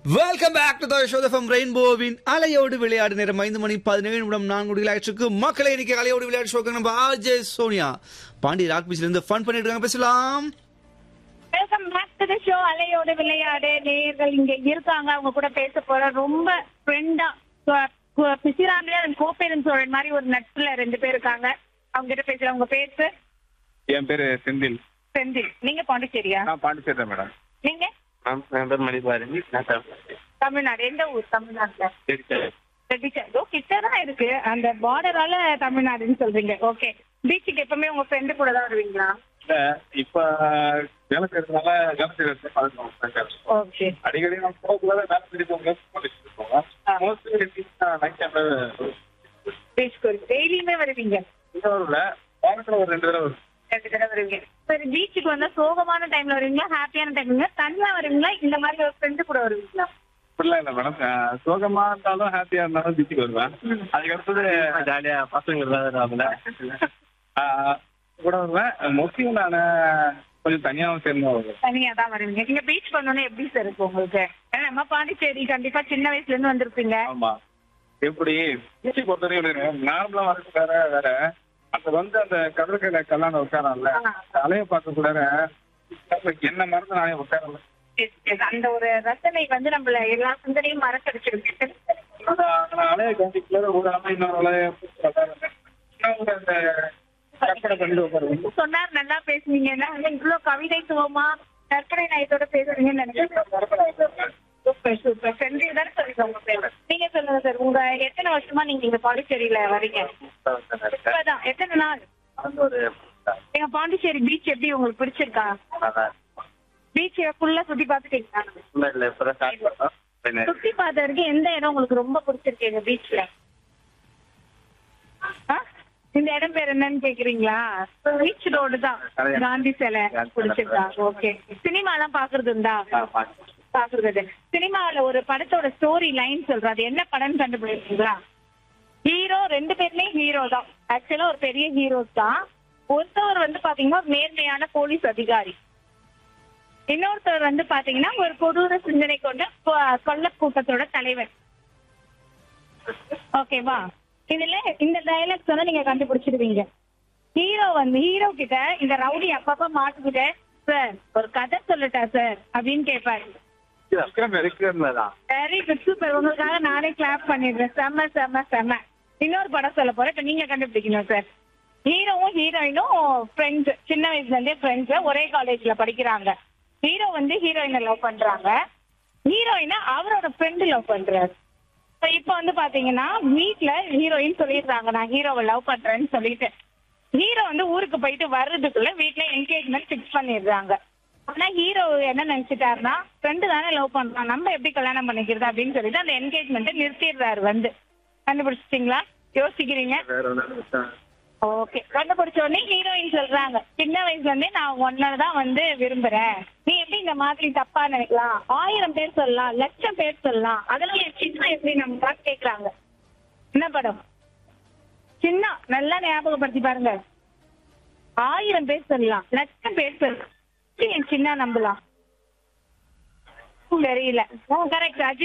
Welcome back to show from ரெயின்போவின் அலையோடு விளையாடு நேரம் ஐந்து மணி பதினேழு நிமிடம் நான்கு மணி ஆயிடுச்சு மக்களை இன்னைக்கு அலையோடு விளையாடு ஷோக்கு நம்ம ஆஜய் சோனியா பாண்டி ராக் பீச்ல இருந்து ஃபன் பண்ணிட்டு இருக்காங்க பேசலாம் welcome back to the show அலையோட விளையாடு நேயர்கள் இங்க இருக்காங்க அவங்க கூட பேச போற ரொம்ப ஃப்ரெண்டா பிசிராங்களே கோப்பேரன் சோழன் மாதிரி ஒரு நட்புல ரெண்டு பேர் இருக்காங்க அவங்க கிட்ட பேசலாம் உங்க பேரு என் பேரு செந்தில் செந்தில் நீங்க பாண்டிச்சேரியா நான் பாண்டிச்சேரி தான் மேடம் நீங்க என் பேர் மணிபாரி நான் தமிழ்நாடு எந்த ஊர் தமிழ்நாட்டுல சரி சரி ரெட்டிச்சேரி ஓ கிட்ட தான் இருக்கு அந்த பார்டரால தமிழ்நாடுன்னு சொல்றீங்க ஓகே பீச்சுக்கு எப்பவுமே உங்க ஃப்ரெண்டு கூட தான் வருவீங்களா இல்ல இப்ப வேலை செய்யறதுனால வேலை செய்யறது பழக்கம் friends. ஓகே அடிக்கடி நம்ம போகக்கூடாது வேலை செய்ய போங்க போங்க மோஸ்ட்லி நைட் டைம்ல பீச்சுக்கு டெய்லியுமே வருவீங்க வரும்ல வாரத்துல ஒரு ரெண்டு தடவை வரும் ரெண்டு தடவை வருவீங்க சரி பீச்சுக்கு வந்தா சோகமான டைம்ல வருவீங்களா ஹாப்பியான டைம்ல தனியா வருவீங்களா இந்த மாதிரி ஒரு ஃப்ரெண்டு கூட வருவீங்களா அப்படிலாம் இல்ல மேடம் சோகமா இருந்தாலும் ஹாப்பியா இருந்தாலும் பீச்சுக்கு வருவேன் அதுக்கு அடுத்தது ஜாலியா பசங்க கூட வருவேன் மோஸ்ட்லி நான் கொஞ்சம் தனியாவும் சேர்ந்து வருவேன் தனியா தான் வருவீங்க நீங்க பீச் பண்ணோன்னே எப்படி சார் இருக்கு உங்களுக்கு ஏன்னா நம்ம பாண்டிச்சேரி கண்டிப்பா சின்ன வயசுல இருந்து வந்திருப்பீங்க ஆமா எப்படி பீச்சை பொறுத்தவரைக்கும் நார்மலா வரது வேற வேற அங்க வந்து அந்த கடற்கரை கல்லான உட்காரம்ல ஆ. அலைய பார்க்க கூட என்ன மறந்து நானே உட்காரல Yes, yes. அந்த ஒரு ரசனை வந்து நம்மள எல்லா சிந்தனையும் மறக்கடிச்சிருக்கு அலைய கண்டிப்பாக விடாம இன்னொரு அலைய இன்னொரு அந்த கற்பனை பண்ணிட்டு உட்காருவேன் சொன்னார் நல்லா பேசுனீங்கன்னா இவ்வளவு கவிதைத்துவமா கற்பனை நயத்தோட பேசுறீங்கன்னு நினைக்கிறேன் சூப்பர் சூப்பர் சென்று தானே சொல்லுங்க உங்க பேர் நீங்க சொல்லுங்க சார் உங்க எத்தனை வருஷமா நீங்க இங்க பாண்டிச்சேரியில வரீங்க இப்பதான் எத்தனை நாள் ஒரு எங்க பாண்டிச்சேரி பீச் எப்படி உங்களுக்கு பிடிச்சிருக்கா பீச் ஃபுல்லா சுத்தி பாத்துட்டீங்களா இல்ல இப்பதான் ஸ்டார்ட் பண்ணோம் சுத்தி பார்த்ததுக்கு எந்த இடம் உங்களுக்கு ரொம்ப பிடிச்சிருக்கு எங்க பீச்ல இந்த இடம் பேர் என்னன்னு கேக்குறீங்களா பீச் ரோடு தான் காந்தி சிலை பிடிச்சிருக்கா ஓகே சினிமா எல்லாம் பாக்குறது உண்டா பாக்குறது சினிமாவுல ஒரு படத்தோட ஸ்டோரி லைன் சொல்றேன் அது என்ன படம்னு கண்டுபிடிச்சீங்களா ஹீரோ ரெண்டு பேருமே ஹீரோ தான் ஆக்சுவலா ஒரு பெரிய ஹீரோஸ் தான் ஒருத்தவர் வந்து பாத்தீங்கன்னா ஒரு நேர்மையான போலீஸ் அதிகாரி இன்னொருத்தவர் வந்து பாத்தீங்கன்னா ஒரு கொடூர சிந்தனை கொண்ட கொ- கொள்ள கூட்டத்தோட தலைவர் ஓகேவா இதுல இந்த டயலாக் சொன்னா நீங்க கண்டுபிடிச்சிடுவீங்க ஹீரோ வந்து ஹீரோ கிட்ட இந்த ரவுடி அப்பப்ப மாட்டுக்கிட்ட சார் ஒரு கதை சொல்லட்டா சார் அப்படின்னு கேட்பாரு இருக்கிறதுதான் வெரி குட் சூப்பர் உங்களுக்காக நானே கிளாப் பண்ணிடுறேன் செம்ம செம்ம செம்ம இன்னொரு படம் சொல்ல போறேன் இப்ப நீங்க கண்டுபிடிக்கணும் சார் ஹீரோவும் ஹீரோயினும் ஃப்ரெண்ட்ஸ் சின்ன வயசுல இருந்தே ஃப்ரெண்ட்ஸ் ஒரே காலேஜ்ல படிக்கிறாங்க ஹீரோ வந்து ஹீரோயினை லவ் பண்றாங்க ஹீரோயினை அவரோட ஃப்ரெண்டு லவ் பண்றாரு So இப்போ வந்து பாத்தீங்கன்னா வீட்ல ஹீரோயின் சொல்லிடுறாங்க நான் ஹீரோவை லவ் பண்றேன்னு சொல்லிட்டு ஹீரோ வந்து ஊருக்கு போயிட்டு வர்றதுக்குள்ள வீட்ல என்கேஜ்மெண்ட் ஃபிக்ஸ் பண்ணிடுறாங்க ஆனா ஹீரோ என்ன நினைச்சிட்டாருன்னா ஃப்ரெண்டு தானே லவ் பண்றான் நம்ம எப்படி கல்யாணம் பண்ணிக்கிறது அப்படின்னு சொல்லிட்டு அந்த என்கேஜ்மெண்ட்டை நிறுத்திடுறாரு வந்து கண்டுபிடிச்சிட்டீங்களா யோசிக்கிறீங்க வேற ஒண்ணு ஓகே கண்டுபிடிச்ச உடனே ஹீரோயின் சொல்றாங்க சின்ன வயசுல இருந்தே நான் ஒன்னதான் தான் வந்து விரும்புறேன் நீ எப்படி இந்த மாதிரி தப்பா நினைக்கலாம் ஆயிரம் பேர் சொல்லலாம் லட்சம் பேர் சொல்லலாம் அதெல்லாம் என் சின்ன எப்படி நம்ம பார்த்து கேக்குறாங்க என்ன படம் சின்ன நல்லா ஞாபகப்படுத்தி பாருங்க ஆயிரம் பேர் சொல்லலாம் லட்சம் பேர் சொல்லலாம் எப்படி என் சின்ன நம்பலாம் தெரியல கரெக்ட் அஜித்